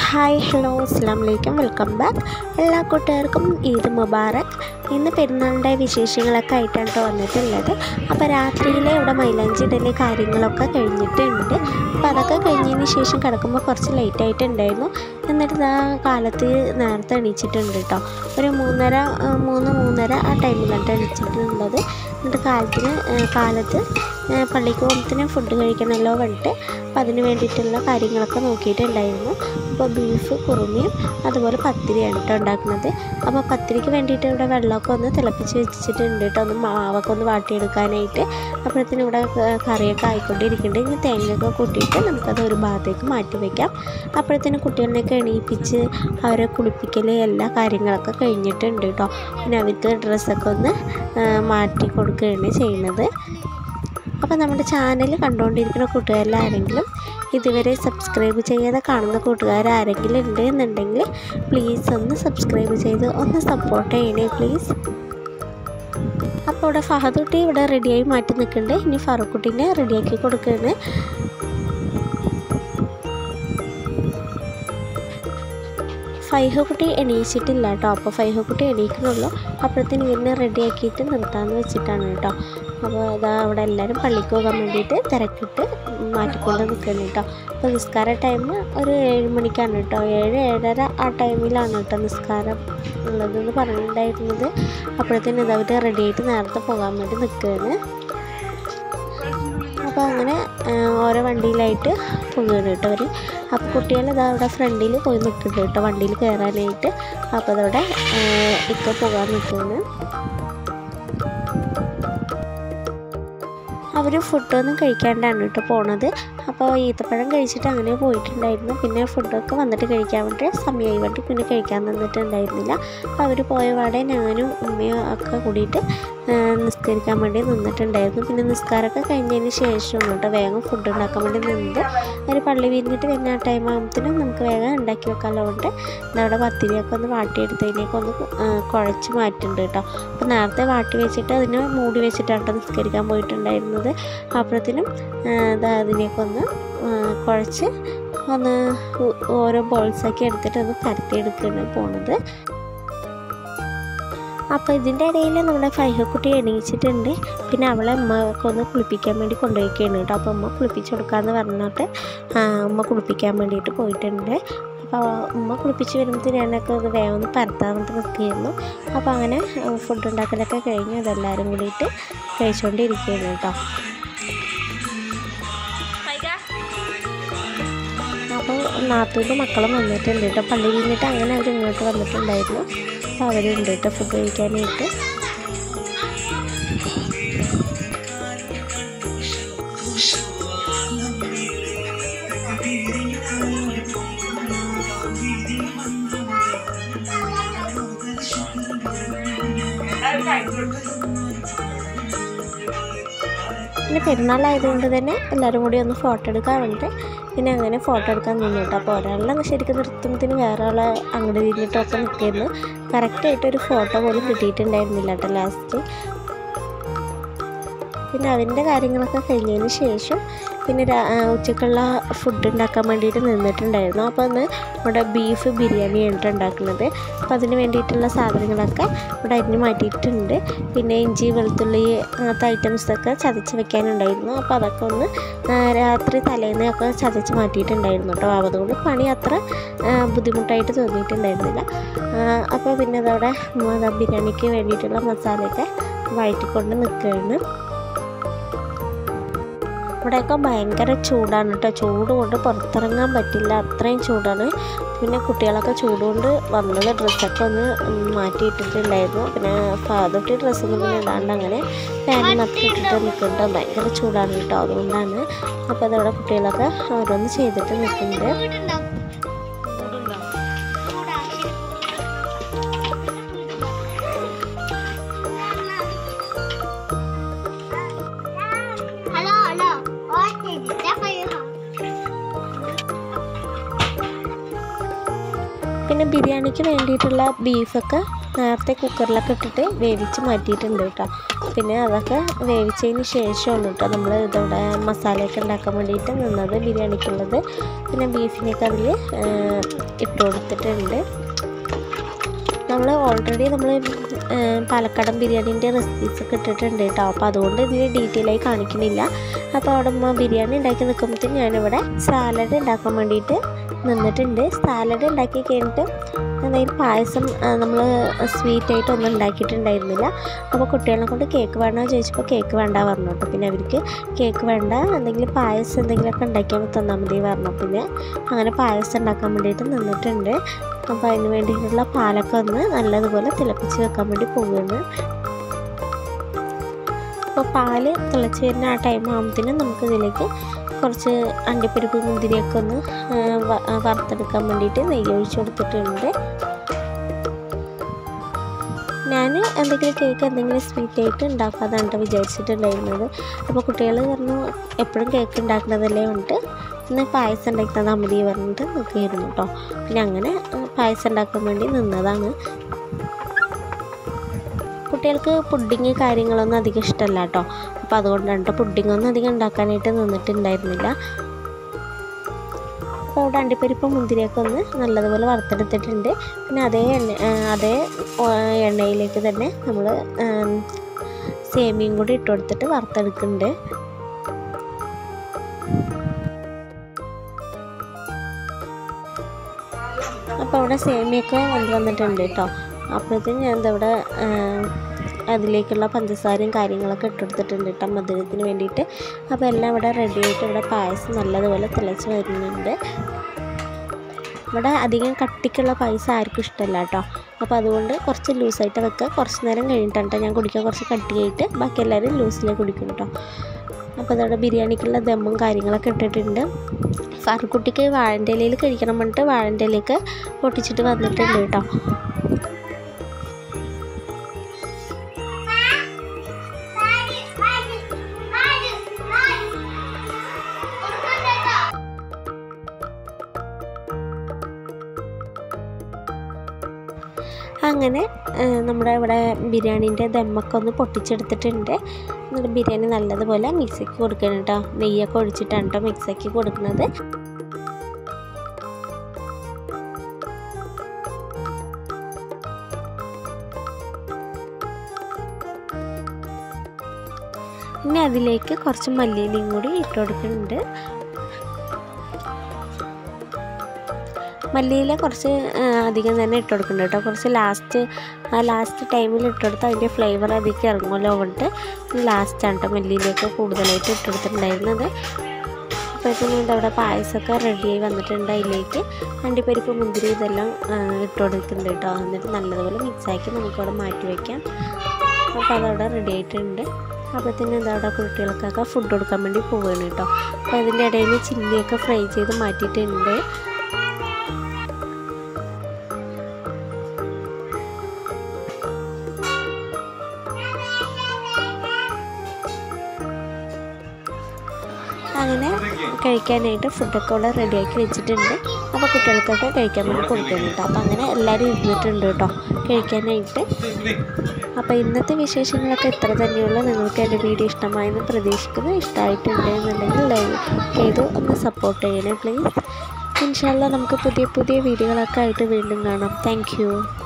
hi hello അസ്സാം വലൈക്കും welcome back എല്ലാ കൂട്ടുകാർക്കും ഈദ് മുബാറക് ഇന്ന് പെരുന്നാളിൻ്റെ വിശേഷങ്ങളൊക്കെ ആയിട്ടാണ് കേട്ടോ വന്നിട്ടുള്ളത് അപ്പോൾ രാത്രിയിലെ ഇവിടെ മൈലാഞ്ചി ഇടല് കാര്യങ്ങളൊക്കെ കഴിഞ്ഞിട്ടുണ്ട് അപ്പോൾ അതൊക്കെ കഴിഞ്ഞതിന് ശേഷം കിടക്കുമ്പോൾ കുറച്ച് ലേറ്റ് ആയിട്ടുണ്ടായിരുന്നു എന്നിട്ട് ആ കാലത്ത് നേരത്തെ എണീച്ചിട്ടുണ്ട് കേട്ടോ ഒരു മൂന്നര ആ, മൂന്ന് മൂന്നര ആ ടൈമിലാണ് എണീച്ചിട്ടുള്ളത് എന്നിട്ട് കാലത്തിന് ആ, കാലത്ത് ആ, പള്ളിക്ക് പോകുമ്പത്തിന് ഫുഡ് കഴിക്കണമല്ലോ പറഞ്ഞിട്ട് അപ്പോൾ അതിന് വേണ്ടിയിട്ടുള്ള കാര്യങ്ങളൊക്കെ നോക്കിയിട്ടുണ്ടായിരുന്നു അപ്പോൾ ബീഫ് കുറുമയും അതുപോലെ പത്തിരിയാണ് കേട്ടോ ഉണ്ടാക്കുന്നത് അപ്പോൾ പത്തിരിക്ക് വേണ്ടിയിട്ട് ഇവിടെ വെള്ളമൊക്കെ ഒന്ന് തിളപ്പിച്ച് വെച്ചിട്ടുണ്ട് കേട്ടോ ഒന്ന് മാവൊക്കെ ഒന്ന് വാട്ടിയെടുക്കാനായിട്ട് അപ്പോഴത്തേനും ഇവിടെ ക- കറിയൊക്കെ ആയിക്കൊണ്ടിരിക്കുന്നുണ്ട് ഇനി തേങ്ങയൊക്കെ കൂട്ടിയിട്ട് നമുക്കത് ഒരു ഭാഗത്തേക്ക് മാറ്റി വയ്ക്കാം അപ്പോഴത്തേനും കുട്ടികളെയൊക്കെ എണീപ്പിച്ച് അവരെ കുളിപ്പിക്കൽ എല്ലാ കാര്യങ്ങളൊക്കെ കഴിഞ്ഞിട്ടുണ്ട് കേട്ടോ പിന്നെ അവർക്ക് ഡ്രസ്സൊക്കെ ഒന്ന് ആ, മാറ്റി കൊടുക്കുകയാണ് ചെയ്യുന്നത് അപ്പോൾ നമ്മുടെ ചാനൽ കണ്ടുകൊണ്ടിരിക്കുന്ന കൂട്ടുകാരിലാരെങ്കിലും ഇതുവരെ സബ്സ്ക്രൈബ് ചെയ്യാതെ കാണുന്ന കൂട്ടുകാരാരെങ്കിലും ഉണ്ട് എന്നുണ്ടെങ്കിൽ പ്ലീസ് ഒന്ന് സബ്സ്ക്രൈബ് ചെയ്ത് ഒന്ന് സപ്പോർട്ട് ചെയ്യണേ പ്ലീസ് അപ്പോൾ ഇവിടെ ഫഹദുട്ടി ഇവിടെ റെഡിയായി മാറ്റി നിൽക്കുന്നുണ്ട് ഇനി ഫറൂഖുട്ടീനെ റെഡിയാക്കി കൊടുക്കുകയാണ് ഫൈഹ കുട്ടി എണീച്ചിട്ടില്ല കേട്ടോ അപ്പോൾ ഫൈഹ കുട്ടി എണീക്കണുള്ളൂ അപ്പോഴത്തേനും ഇവരിനെ റെഡിയാക്കിയിട്ട് നിർത്താമെന്ന് വെച്ചിട്ടാണ് കേട്ടോ അപ്പോൾ ഇതാ അവിടെ എല്ലാവരും പള്ളിക്ക് പോകാൻ വേണ്ടിയിട്ട് തിരക്കിട്ട് മാറ്റിക്കൊണ്ട് നിൽക്കുന്നു കേട്ടോ അപ്പോൾ നിസ്കാര ടൈം ഒരു ഏഴ് മണിക്കാണ് കേട്ടോ ഏഴ് ഏഴര ആ ടൈമിലാണ് കേട്ടോ നിസ്കാരം ഉള്ളതെന്ന് പറഞ്ഞിട്ടുണ്ടായിരുന്നത് അപ്പോഴത്തേനും ഇത് അവർ റെഡിയായിട്ട് നേരത്തെ പോകാൻ വേണ്ടി നിൽക്കുകയാണ് അപ്പോൾ അങ്ങനെ ആ, ഓരോ വണ്ടിയിലായിട്ട് പോകുകയാണ് കേട്ടോ അവർ അപ്പോൾ കുട്ടികൾ ഇതാ അവിടെ ഫ്രണ്ടിൽ പോയി നിൽക്കുന്നുണ്ട് കേട്ടോ വണ്ടിയിൽ കയറാനായിട്ട് അപ്പോൾ അതവിടെ ഇക്ക പോകാൻ നിൽക്കുകയാണ് അവർ ഫുഡൊന്നും കഴിക്കാണ്ടാണ് കേട്ടോ പോണത് അപ്പോൾ ഈത്തപ്പഴം കഴിച്ചിട്ട് അങ്ങനെ പോയിട്ടുണ്ടായിരുന്നു പിന്നെ ഫുഡൊക്കെ വന്നിട്ട് കഴിക്കാൻ വേണ്ടി സമയമായി വേണ്ടി പിന്നെ കഴിക്കാൻ നിന്നിട്ടുണ്ടായിരുന്നില്ല അപ്പോൾ അവർ പോയ പാടെ ഞാനും ഉമ്മയും ഒക്കെ കൂടിയിട്ട് ആ, നിസ്കരിക്കാൻ വേണ്ടി നിന്നിട്ടുണ്ടായിരുന്നു പിന്നെ നിസ്കാരമൊക്കെ കഴിഞ്ഞതിന് ശേഷം കേട്ടോ വേഗം ഫുഡ് ഉണ്ടാക്കാൻ വേണ്ടി നിന്നത് ഒരു പള്ളി വിരിഞ്ഞിട്ട് വരുന്ന ആ ടൈം ആകുമ്പോഴത്തേനും നമുക്ക് വേഗം ഉണ്ടാക്കി വെക്കാമല്ലോ കൊണ്ട് നമ്മുടെ പത്തിരിയൊക്കെ ഒന്ന് വാട്ടിയെടുത്തതിനേക്ക് ഒന്ന് ആ, കുഴച്ച് മാറ്റുന്നുണ്ട് കേട്ടോ അപ്പോൾ നേരത്തെ വാട്ടി വെച്ചിട്ട് അതിനെ മൂടി വെച്ചിട്ടാണ് കേട്ടോ നിസ്കരിക്കാൻ പോയിട്ടുണ്ടായിരുന്നത് അപ്പോഴത്തേനും അത് അതിനെയൊക്കെ ഒന്ന് ആ, കുഴച്ച് ഒന്ന് ഓ- ഓരോ ബോൾസാക്കി എടുത്തിട്ട് ഒന്ന് പരത്തിയെടുക്കുകയാണ് പോണത് അപ്പോൾ ഇതിൻ്റെ ഇടയിൽ നമ്മുടെ ഫൈഹക്കുട്ടി എണീച്ചിട്ടുണ്ട് പിന്നെ അവളെ അമ്മക്ക് ഒന്ന് കുളിപ്പിക്കാൻ വേണ്ടി കൊണ്ടുപോയിക്കുകയാണ് കേട്ടോ അപ്പോൾ അമ്മ കുളിപ്പിച്ച് കൊടുക്കാമെന്ന് പറഞ്ഞിട്ട് ആ, ഉമ്മ കുളിപ്പിക്കാൻ വേണ്ടിയിട്ട് പോയിട്ടുണ്ട് അപ്പോൾ ഉമ്മ കുളിപ്പിച്ച് വരുമ്പോഴത്തേന് ഞാനൊക്കെ ഒന്ന് വേഗം ഒന്ന് പരത്താൻ വേണ്ടി നിൽക്കുകയായിരുന്നു അപ്പോൾ അങ്ങനെ ഫുഡ് ഉണ്ടാക്കലൊക്കെ കഴിഞ്ഞ് അതെല്ലാവരും കൂടിയിട്ട് കഴിച്ചുകൊണ്ടിരിക്കുകയാണ് കേട്ടോ അപ്പോൾ നാത്തൂൻ്റെ മക്കളും വന്നിട്ടുണ്ട് കേട്ടോ പള്ളി കഴിഞ്ഞിട്ട് അങ്ങനെ അവർ ഇങ്ങോട്ട് വന്നിട്ടുണ്ടായിരുന്നു അപ്പോൾ അവരുണ്ട് കേട്ടോ ഫുഡ് കഴിക്കാനായിട്ട് പിന്നെ പെരുന്നാളായതുകൊണ്ട് തന്നെ എല്ലാവരും കൂടി ഒന്ന് ഫോട്ടോ എടുക്കാൻ വേണ്ടിയിട്ട് പിന്നെ അങ്ങനെ ഫോട്ടോ എടുക്കാൻ നിന്നു കേട്ടോ അപ്പോൾ ഒരാളെ ശരിക്കും നിർത്തുമ്പത്തിന് വേറെ ആളെ അങ്ങോട്ട് തിരിഞ്ഞിട്ടൊക്കെ നിൽക്കുന്നു കറക്റ്റായിട്ട് ഒരു ഫോട്ടോ പോലും കിട്ടിയിട്ടുണ്ടായിരുന്നില്ല കേട്ടോ ലാസ്റ്റ് പിന്നെ അതിൻ്റെ കാര്യങ്ങളൊക്കെ കഴിഞ്ഞതിന് ശേഷം പിന്നെ രാ- ആ, ഉച്ചക്കുള്ള ഫുഡ് ഉണ്ടാക്കാൻ വേണ്ടിയിട്ട് നിന്നിട്ടുണ്ടായിരുന്നു അപ്പോൾ അന്ന് ഇവിടെ ബീഫ് ബിരിയാണിയാണ് ട്ടോ ഉണ്ടാക്കുന്നത് അപ്പോൾ അതിന് വേണ്ടിയിട്ടുള്ള സാധനങ്ങളൊക്കെ ഇവിടെ അരിഞ്ഞ് മാറ്റിയിട്ടുണ്ട് പിന്നെ ഇഞ്ചി വെളുത്തുള്ളി അങ്ങനത്തെ ഐറ്റംസൊക്കെ ചതച്ച് വെക്കാനുണ്ടായിരുന്നു അപ്പോൾ അതൊക്കെ ഒന്ന് ആ, രാത്രി തലേന്ന് ഒക്കെ ചതച്ച് മാറ്റിയിട്ടുണ്ടായിരുന്നു കേട്ടോ അതുകൊണ്ട് പണി അത്ര ആ, ബുദ്ധിമുട്ടായിട്ട് തോന്നിയിട്ടുണ്ടായിരുന്നില്ല ആ, അപ്പോൾ പിന്നെ അതവിടെ ഉമ്മ ദാ ബിരിയാണിക്ക് വേണ്ടിയിട്ടുള്ള മസാലയൊക്കെ വഴറ്റിക്കൊണ്ട് നിൽക്കുകയാണ് ഇവിടെയൊക്കെ ഭയങ്കര ചൂടാണ് കേട്ടോ ചൂട് കൊണ്ട് പുറത്തിറങ്ങാൻ പറ്റില്ല അത്രയും ചൂടാണ് പിന്നെ കുട്ടികളൊക്കെ ചൂട് കൊണ്ട് വന്നത് ഡ്രസ്സൊക്കെ ഒന്ന് ഉം, മാറ്റിയിട്ടിട്ടുണ്ടായിരുന്നു പിന്നെ ഫാദർട്ടി ഡ്രസ്സൊന്നും പിന്നെ ഇടാണ്ട് അങ്ങനെ ഫാൻ നട്ടിട്ടിട്ട് നിൽക്കുന്നുണ്ട് ഭയങ്കര ചൂടാണ് കേട്ടോ അതുകൊണ്ടാണ് അപ്പോൾ അതവിടെ കുട്ടികളൊക്കെ ഓരോന്ന് ചെയ്തിട്ട് നിൽക്കുന്നുണ്ട് ഹലോ ഹലോ ഓ ചെയ്തിട്ടാ പോയോ പിന്നെ ബിരിയാണിക്ക് വേണ്ടിയിട്ടുള്ള ബീഫൊക്കെ നേരത്തെ കുക്കറിലൊക്കെ ഇട്ടിട്ട് വേവിച്ച് മാറ്റിയിട്ടുണ്ട് കേട്ടോ പിന്നെ അതൊക്കെ വേവിച്ചതിന് ശേഷമാണ് കേട്ടോ നമ്മൾ ഇതവിടെ മസാലയൊക്കെ ഉണ്ടാക്കാൻ വേണ്ടിയിട്ട് നിന്നത് ബിരിയാണിക്കുള്ളത് പിന്നെ ബീഫിനൊക്കെ അതിൽ ഇട്ട് കൊടുത്തിട്ടുണ്ട് നമ്മൾ ഓൾറെഡി നമ്മൾ പാലക്കാടൻ ബിരിയാണീൻ്റെ റെസിപ്പീസ് ഒക്കെ ഇട്ടിട്ടുണ്ട് കേട്ടോ അപ്പോൾ അതുകൊണ്ട് ഇതിൽ ഡീറ്റെയിൽ ആയി കാണിക്കുന്നില്ല അപ്പോൾ അവിടെ ഉമ്മ ബിരിയാണി ഉണ്ടാക്കി നിൽക്കുമ്പോഴത്തേക്കും ഞാനിവിടെ സാലഡ് ഉണ്ടാക്കാൻ വേണ്ടിയിട്ട് നിന്നിട്ടുണ്ട് സാലഡ് ഉണ്ടാക്കി കഴിഞ്ഞിട്ട് അതായത് പായസം നമ്മൾ സ്വീറ്റ് ആയിട്ടൊന്നും ഉണ്ടാക്കിയിട്ടുണ്ടായിരുന്നില്ല അപ്പോൾ കുട്ടികളെ കൊണ്ട് കേക്ക് വേണോ ചോദിച്ചപ്പോൾ കേക്ക് വേണ്ട പറഞ്ഞു കേട്ടോ പിന്നെ അവർക്ക് കേക്ക് വേണ്ട എന്തെങ്കിലും പായസം എന്തെങ്കിലുമൊക്കെ ഉണ്ടാക്കിയാൽ തന്നാൽ മതി പറഞ്ഞു പിന്നെ അങ്ങനെ പായസം ഉണ്ടാക്കാൻ വേണ്ടിയിട്ട് നിന്നിട്ടുണ്ട് അപ്പോൾ അതിന് വേണ്ടിയിട്ടുള്ള പാലൊക്കെ ഒന്ന് നല്ലതുപോലെ തിളപ്പിച്ച് വെക്കാൻ വേണ്ടി പോവുകയാണ് അപ്പോൾ പാല് തിളച്ച് വരുന്ന ആ ടൈം ആകുമ്പോഴത്തേനും നമുക്കിതിലേക്ക് കുറച്ച് അണ്ടിപ്പരിപ്പ് മുന്തിരിയൊക്കെ ഒന്ന് ആ, വ- ആ, വറുത്തെടുക്കാൻ വേണ്ടിയിട്ട് നെയ്യ് ഒഴിച്ച് കൊടുത്തിട്ടുണ്ട് ഞാൻ എന്തെങ്കിലും കേക്ക് എന്തെങ്കിലും സ്വീറ്റ് ആയിട്ട് ഉണ്ടാക്കാതാണ് കേട്ടോ വിചാരിച്ചിട്ടുണ്ടായിരുന്നത് അപ്പോൾ കുട്ടികൾ പറഞ്ഞു എപ്പോഴും കേക്ക് ഉണ്ടാക്കുന്നതല്ലേ ഉണ്ട് ഇന്ന് പായസം ഉണ്ടാക്കി തന്നാൽ മതി പറഞ്ഞിട്ട് നിൽക്കുകയായിരുന്നു കേട്ടോ പിന്നെ അങ്ങനെ ആ, പായസം ഉണ്ടാക്കാൻ വേണ്ടി നിന്നതാണ് കുട്ടികൾക്ക് പുഡിങ് കാര്യങ്ങളൊന്നും അധികം ഇഷ്ടമല്ല കേട്ടോ അപ്പോൾ അതുകൊണ്ടാണ് കേട്ടോ പുഡിങ്ങൊന്നും അധികം ഉണ്ടാക്കാനായിട്ട് നിന്നിട്ടുണ്ടായിരുന്നില്ല അപ്പോൾ അവിടെ അണ്ടിപ്പരിപ്പ് മുന്തിരിയൊക്കെ ഒന്ന് നല്ലതുപോലെ വറുത്തെടുത്തിട്ടുണ്ട് പിന്നെ അതേ എണ്ണ ആ, അതേ ഓ, എണ്ണയിലേക്ക് തന്നെ നമ്മൾ സേമിയും കൂടി ഇട്ട് കൊടുത്തിട്ട് വറുത്തെടുക്കുന്നുണ്ട് അപ്പോൾ അവിടെ സേമിയൊക്കെ വന്ന് വന്നിട്ടുണ്ട് കേട്ടോ അപ്പോഴത്തേക്കും ഞാൻ ഇവിടെ അതിലേക്കുള്ള പഞ്ചസാരയും കാര്യങ്ങളൊക്കെ ഇട്ടെടുത്തിട്ടുണ്ട് കേട്ടോ മധുരത്തിന് വേണ്ടിയിട്ട് അപ്പോൾ എല്ലാം ഇവിടെ റെഡി ആയിട്ട് ഇവിടെ പായസം നല്ലതുപോലെ തിളച്ച് വരുന്നുണ്ട് ഇവിടെ അധികം കട്ടിക്കുള്ള പായസം ആർക്കും ഇഷ്ടമല്ല കേട്ടോ അപ്പോൾ അതുകൊണ്ട് കുറച്ച് ലൂസായിട്ട് വെക്കുക കുറച്ച് നേരം കഴിഞ്ഞിട്ടാണ് കേട്ടോ ഞാൻ കുടിക്കുക കുറച്ച് കട്ടിയായിട്ട് ബാക്കി എല്ലാവരും ലൂസിലേ കുടിക്കും കേട്ടോ അപ്പോൾ അതവിടെ ബിരിയാണിക്കുള്ള ദമ്മും കാര്യങ്ങളൊക്കെ ഇട്ടിട്ടുണ്ട് ഫാറുക്കുട്ടിക്ക് വാഴൻ്റെ ഇലയിൽ കഴിക്കണം പറഞ്ഞിട്ട് വാഴൻ്റെ ഇലയൊക്കെ പൊട്ടിച്ചിട്ട് വന്നിട്ടുണ്ട് കേട്ടോ അങ്ങനെ ആ, നമ്മുടെ ഇവിടെ ബിരിയാണീൻ്റെ ദമ്മൊക്കെ ഒന്ന് പൊട്ടിച്ചെടുത്തിട്ടുണ്ട് എന്നിട്ട് ബിരിയാണി നല്ലതുപോലെ മിക്സാക്കി കൊടുക്കണം കേട്ടോ നെയ്യൊക്കെ ഒഴിച്ചിട്ടാണ് കേട്ടോ മിക്സാക്കി കൊടുക്കുന്നത് ഇനി അതിലേക്ക് കുറച്ച് മല്ലിയിലയും കൂടി ഇട്ട് കൊടുക്കുന്നുണ്ട് മല്ലിയില കുറച്ച് ആ, അധികം തന്നെ ഇട്ട് കൊടുക്കുന്നുണ്ട് കേട്ടോ കുറച്ച് ലാസ്റ്റ് ആ ലാസ്റ്റ് ടൈമിൽ ഇട്ട് കൊടുത്ത് അതിൻ്റെ ഫ്ലേവർ അതിലേക്ക് ഇറങ്ങുമല്ലോ കൊണ്ട് ലാസ്റ്റാണ് കേട്ടോ മല്ലിയിലേക്ക് കൂടുതലായിട്ട് ഇട്ട് കൊടുത്തിട്ടുണ്ടായിരുന്നത് അപ്പോഴത്തേനും ഇതവിടെ പായസമൊക്കെ റെഡിയായി വന്നിട്ടുണ്ട് അതിലേക്ക് അണ്ടിപ്പരിപ്പ് മുന്തിരി ഇതെല്ലാം ആ, ഇട്ട് കൊടുക്കുന്നുണ്ട് കേട്ടോ എന്നിട്ട് നല്ലതുപോലെ മിക്സാക്കി നമുക്കവിടെ മാറ്റി വയ്ക്കാം അപ്പോൾ അതവിടെ റെഡി ആയിട്ടുണ്ട് അപ്പോഴത്തേനും ഇതവിടെ കുട്ടികൾക്കൊക്കെ ഫുഡ് കൊടുക്കാൻ വേണ്ടി പോവുകയാണ് കേട്ടോ അപ്പോൾ അതിൻ്റെ ഇടയിൽ ചില്ലിയൊക്കെ ഫ്രൈ ചെയ്ത് മാറ്റിയിട്ടുണ്ട് അങ്ങനെ കഴിക്കാനായിട്ട് ഫുഡൊക്കെ ഇവിടെ റെഡിയാക്കി വെച്ചിട്ടുണ്ട് അപ്പോൾ കുട്ടികൾക്കൊക്കെ കഴിക്കാൻ വേണ്ടി കൊടുക്കുന്നുണ്ട് അപ്പോൾ അങ്ങനെ എല്ലാവരും ഇരുന്നിട്ടുണ്ട് കേട്ടോ കഴിക്കാനായിട്ട് അപ്പോൾ ഇന്നത്തെ വിശേഷങ്ങളൊക്കെ ഇത്ര തന്നെയുള്ളൂ നിങ്ങൾക്ക് എൻ്റെ വീഡിയോ ഇഷ്ടമായെന്ന് പ്രതീക്ഷിക്കുന്നു ഇഷ്ടമായിട്ടുണ്ട് എന്നുണ്ടെങ്കിൽ ലൈക്ക് ചെയ്ത് ഒന്ന് സപ്പോർട്ട് ചെയ്യണേ പ്ലീസ് ഇൻഷാല്ല നമുക്ക് പുതിയ പുതിയ വീഡിയോകളൊക്കെ ആയിട്ട് വീണ്ടും കാണാം താങ്ക്